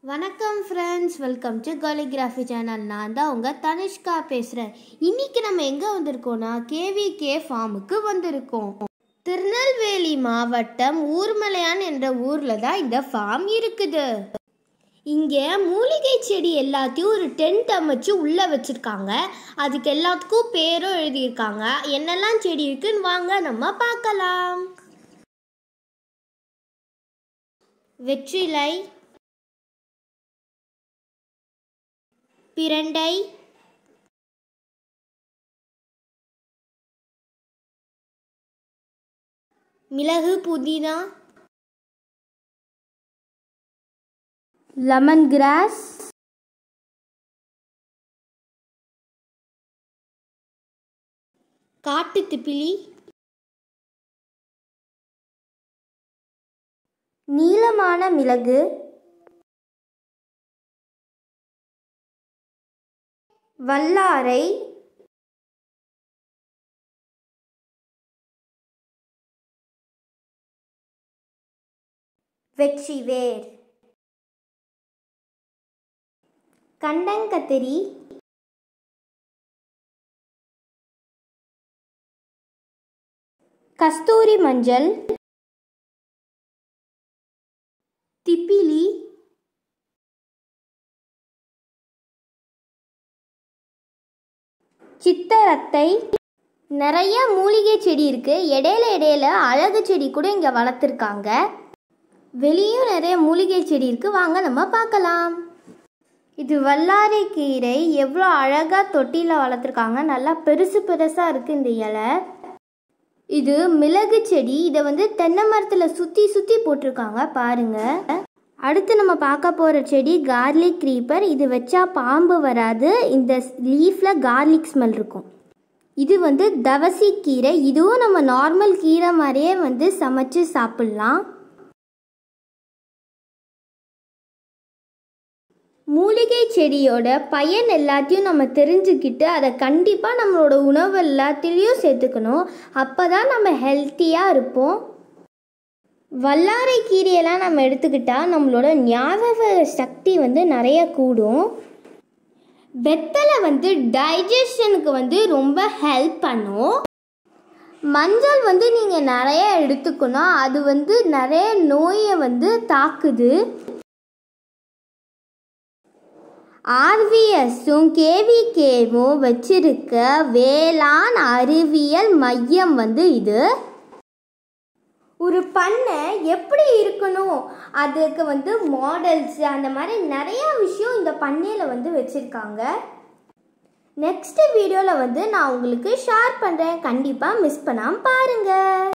வணக்கம் friends welcome to calligraphy channel நான் தான் உங்கள் தனிஷ்கா பேசுகிறேன் இன்னைக்கு நம்ம எங்கே வந்திருக்கோம்னா கேவிகே ஃபார்முக்கு வந்திருக்கோம் திருநெல்வேலி மாவட்டம் ஊர்மலையான் என்ற ஊரில் தான் இந்த ஃபார்ம் இருக்குது இங்கே மூலிகை செடி எல்லாத்தையும் ஒரு டென்ட் அமைச்சு உள்ளே வச்சுருக்காங்க அதுக்கு எல்லாத்துக்கும் பேரும் எழுதியிருக்காங்க என்னெல்லாம் செடி இருக்குன்னு வாங்க நம்ம பார்க்கலாம் வெற்றிலை பிரண்டை மிளகு புதினா லெமன் கிராஸ் காட்டு திப்பிலி நீளமான மிளகு வல்லாரை வெற்றிவேர் கண்டங்கத்திரி கஸ்தூரி மஞ்சள் திப்பிலி சித்தரத்தை நிறைய மூலிகை செடி இருக்கு இடையில இடையில அழகு செடி கூட இங்க வளர்த்துருக்காங்க வெளியும் நிறைய மூலிகை செடி இருக்கு வாங்க நம்ம பார்க்கலாம் இது வல்லாரை கீரை எவ்வளோ அழகாக தொட்டியில் வளர்த்துருக்காங்க நல்லா பெருசு பெருசாக இருக்குது இந்த இலை இது மிளகு செடி இதை வந்து தென்னை மரத்தில் சுற்றி சுற்றி போட்டிருக்காங்க பாருங்க அடுத்து நம்ம பார்க்க போகிற செடி கார்லிக் க்ரீப்பர் இது வச்சா பாம்பு வராது இந்த லீஃபில் கார்லிக் ஸ்மெல் இருக்கும் இது வந்து தவசி கீரை இதுவும் நம்ம நார்மல் கீரை மாதிரியே வந்து சமைச்சு சாப்பிட்லாம் மூலிகை செடியோட பயன் எல்லாத்தையும் நம்ம தெரிஞ்சுக்கிட்டு அதை கண்டிப்பாக நம்மளோட உணவு எல்லாத்துலேயும் சேர்த்துக்கணும் அப்போ தான் நம்ம ஹெல்த்தியாக இருப்போம் வல்லாரை கீரையெல்லாம் நம்ம எடுத்துக்கிட்டால் நம்மளோட ஞாபக சக்தி வந்து நிறைய கூடும் வெத்தலை வந்து டைஜஷனுக்கு வந்து ரொம்ப ஹெல்ப் பண்ணும் மஞ்சள் வந்து நீங்கள் நிறைய எடுத்துக்கணும் அது வந்து நிறைய நோயை வந்து தாக்குது ஆர்விஎஸும் கேவிகேவும் வச்சிருக்க வேளாண் அறிவியல் மையம் வந்து இது ஒரு பண்ணை எப்படி இருக்கணும் அதுக்கு வந்து மாடல்ஸ் அந்த மாதிரி நிறையா விஷயம் இந்த பண்ணையில் வந்து வச்சுருக்காங்க நெக்ஸ்ட் வீடியோவில் வந்து நான் உங்களுக்கு ஷேர் பண்ணுறேன் கண்டிப்பாக மிஸ் பண்ணாமல் பாருங்கள்